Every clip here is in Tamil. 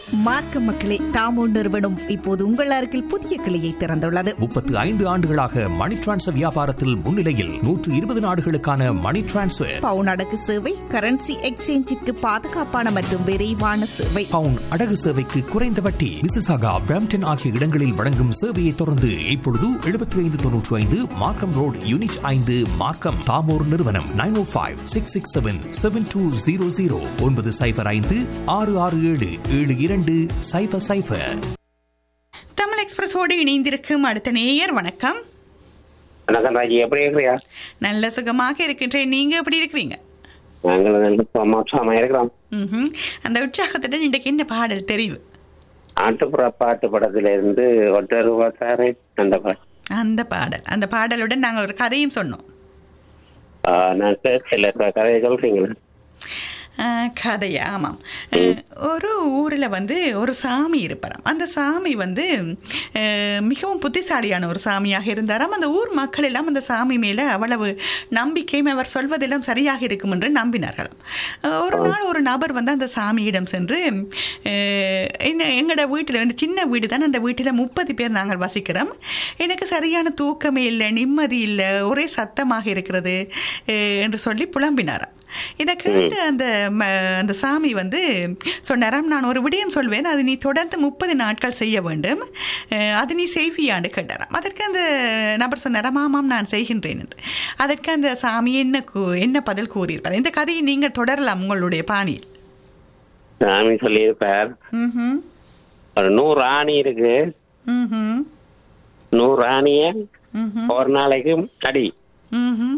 மார்க்க மக்களே தாமோ நிறுவனம் இப்போது உங்கள் அருகில் புதிய கிளையை திறந்துள்ளது முப்பத்து ஐந்து ஆண்டுகளாக மணி டிரான்ஸ்ஃபர் வியாபாரத்தில் முன்னிலையில் நூற்று இருபது நாடுகளுக்கான மணி டிரான்ஸ்ஃபர் பவுன் அடகு சேவை கரன்சி எக்ஸ்சேஞ்சிற்கு பாதுகாப்பான மற்றும் விரைவான சேவை பவுன் அடகு சேவைக்கு குறைந்த வட்டி மிசிசாகா பிராம்டன் ஆகிய இடங்களில் வழங்கும் சேவையை தொடர்ந்து இப்பொழுது எழுபத்தி ஐந்து தொன்னூற்றி ஐந்து மார்க்கம் ரோடு யூனிட் ஐந்து மார்க்கம் தாமோர் நிறுவனம் nine O five six six seven seven two zero zero ஒன்பது சைஃபர் ஐந்து ஆறு ஆறு ஏழு ஏழு இரண்டு சைஃபர் சைஃபர் தமிழ் எக்ஸ்பிரஸோடு இணைந்திருக்கும் அடுத்த நேயர் வணக்கம் வணக்கம் ராஜி எப்படி இருக்கிறியா நல்ல சுகமாக இருக்கின்றேன் நீங்க எப்படி இருக்கிறீங்க நாங்கள் நல்ல சமாசமா இருக்கிறோம் ம்ஹும். அந்த உற்சாகத்துடன் இன்றைக்கு என்ன பாடல் தெரிவு ஆட்டுப்புற பாட்டு படத்துல இருந்து ஒட்டர் வாசாரே அந்த பாட்டு அந்த பாடல் அந்த பாடலுடன் நாங்கள் ஒரு கதையும் சொன்னோம் ஆ, நான் சில கதையை சொல்றீங்களா ஆஹ், கதையா ஆமாம் ஆஹ், ஒரு ஊரில் வந்து ஒரு சாமி இருப்பாராம் அந்த சாமி வந்து ஆஹ், மிகவும் புத்திசாலியான ஒரு சாமியாக இருந்தாராம் அந்த ஊர் மக்கள் எல்லாம் அந்த சாமி மேலே அவ்வளவு நம்பிக்கையும் அவர் சொல்வதெல்லாம் சரியாக இருக்கும் என்று நம்பினார்களாம் ஆஹ், ஒரு நாள் ஒரு நபர் வந்து அந்த சாமியிடம் சென்று ஆஹ், என்ன எங்களோட வீட்டில் வந்து சின்ன வீடு தான் அந்த வீட்டில் முப்பது பேர் நாங்கள் வசிக்கிறோம் எனக்கு சரியான தூக்கமே இல்லை நிம்மதி இல்லை ஒரே சத்தமாக இருக்கிறது ஆஹ், என்று சொல்லி புலம்பினாராம் இதை கேட்டு அந்த ம- அந்த சாமி வந்து சொன்னாராம் நான் ஒரு விடயம் சொல்வேன் அது நீ தொடர்ந்து முப்பது நாட்கள் செய்ய வேண்டும் அஹ், அது நீ செய்வியான்னு கேட்டாராம் அதற்கு அந்த நபர் சொன்னாராம் ஆமாம் நான் செய்கின்றேன் என்று அதற்கு அந்த சாமி என்ன கூ- என்ன பதில் கூறியிருப்பார் இந்த கதையை நீங்கள் தொடரலாம் உங்களுடைய பாணியில் சாமி சொல்லியிருப்பார் ம்ஹும். ஒரு நூறு ஆணி இருக்கு ம்ஹும். நூறு ஆணிய ம்ஹும். ஒரு நாளைக்கு அடி ம்ஹும்.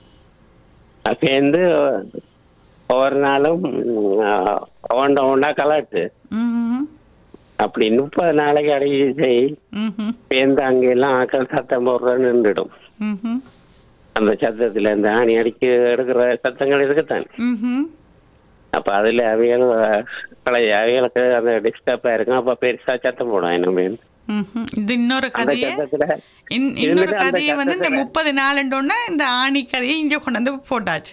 சேர்ந்து ஒவ்வொரு நாளும் ஒண்ட ஒண்டா கலாட்டு ம்ஹும். அப்படி முப்பது நாளைக்கு அடி செய் ம்ஹும். சேர்ந்து அங்கெல்லாம் ஆக்கள் சத்தம் போடுற நின்றுடும் ம்ஹும். அந்த சத்தத்துல இந்த ஆணி அடிக்க எடுக்கிற சத்தங்கள் இருக்குத்தான் ம்ஹும். அப்ப அதுல அவியல் பழைய அவியலுக்கு அந்த டிஸ்டர்பா இருக்கும் அப்ப பெருசா சத்தம் போடும் என்ன வேணும் ம்ஹும். இது இன்னொரு அந்த கதையை சத்தத்துல இன்- இன்னொரு இருந்துட்டு அந்த கதையை வந்து இந்த சத்தத்துல- முப்பது நாளுண்டோன்னா இந்த ஆணி கதையை இங்க கொண்டு வந்து போட்டாச்சு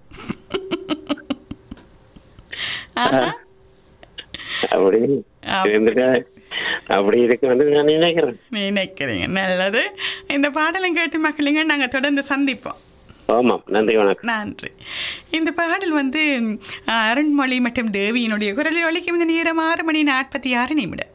ஆஹா. அப்படி அப்படி. இருந்துட்டு அப்படி இருக்குன்னு நான் நினைக்கிறேன் நினைக்கிறீங்க நல்லது இந்த பாடலும் கேட்டு மக்களுங்க நாங்க தொடர்ந்து சந்திப்போம் ஆமாம் நன்றி வணக்கம் நன்றி இந்த பாடல் வந்து அஹ், அருண்மொழி மற்றும் தேவியினுடைய குரலில் ஒலிக்கும் இந்த நேரம் ஆறு மணி நாற்பத்தி ஆறு நிமிடம்